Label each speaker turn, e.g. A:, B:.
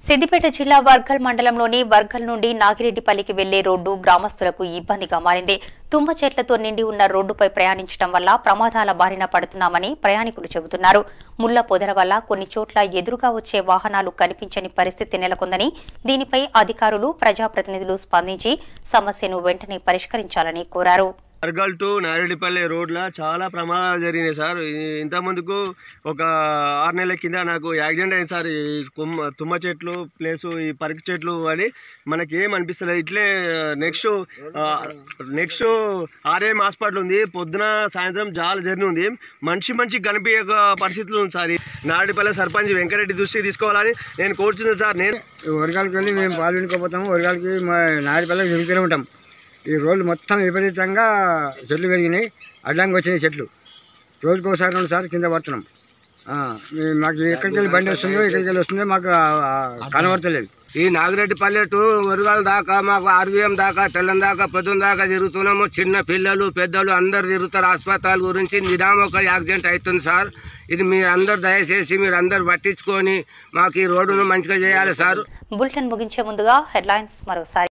A: సిద్దిపేట జిల్లా వర్గల్ మండలంలోని వర్గల్ నుండి నాగిరెడ్డిపల్లికి వెళ్లే రోడ్డు గ్రామస్తులకు ఇబ్బందిగా మారింది తుమ్మ చెట్లతో నిండి ఉన్న రోడ్డుపై ప్రయాణించడం వల్ల ప్రమాదాల బారిన పడుతున్నామని ప్రయాణికులు చెబుతున్నారు ముళ్ల పొదల వల్ల కొన్ని చోట్ల ఎదురుగా వచ్చే వాహనాలు కనిపించని పరిస్థితి నెలకొందని దీనిపై అధికారులు ప్రజాప్రతినిధులు స్పందించి సమస్యను వెంటనే పరిష్కరించాలని కోరారు
B: అర్గల్ టు నాయుడిపల్లి రోడ్లో చాలా ప్రమాదాలు జరిగినాయి సార్ ఈ- ఇంత ముందుకు ఒక ఆరు నెలల కింద నాకు యాక్సిడెంట్ అయింది సార్ ఈ కుమ్మ తుమ్మ చెట్లు ప్లస్ ఈ పరికి చెట్లు అని మనకి ఏం అనిపిస్తలేదు ఇట్లే నెక్స్ట్ నెక్స్ట్ ఆర్ఎం హాస్పిటల్ ఉంది పొద్దున సాయంత్రం చాలా జర్నీ ఉంది మనిషి మనిషి కనిపించే పరిస్థితులు ఉంది సార్ ఈ నాయుడిపల్లి సర్పంచ్ వెంకరెడ్డి దృష్టికి తీసుకోవాలని నేను కోరుతున్నాను సార్ నేను
C: వరగాలకి వెళ్ళి మేము పాలు వినుకోపోతాము వరగాలకి మా నాయుడుపల్లకి తిరుగుతూనే ఉంటాం ఈ రోడ్లు మొత్తం విపరీతంగా చెట్లు పెరిగినాయి అడ్డంగా వచ్చినాయి చెట్లు రోజుకి ఒకసారి రెండు సార్లు కింద పడుతున్నాం ఆ, మీ- మాకు ఎక్కడికి వెళ్ళి బండి వస్తుందో ఎక్కడికి వెళ్ళి వస్తుందో మాకు ఆ, ఆ, కనబడతలేదు
D: ఈ నాగిరెడ్డిపల్లె టు వరుగాల దాకా మాకు ఆర్వీఎం దాకా తెల్లం దాకా పొద్దున దాకా తిరుగుతున్నాము చిన్న పిల్లలు పెద్దలు అందరు తిరుగుతారు ఆసుపత్రుల గురించి నిదాం ఒక యాక్సిడెంట్ అవుతుంది సార్ ఇది మీరు అందరు దయచేసి మీరు అందరు పట్టించుకొని మాకు ఈ రోడ్డును మంచిగా చేయాలి సార్
A: బులెటిన్ ముగించే ముందుగా హెడ్లైన్స్ మరోసారి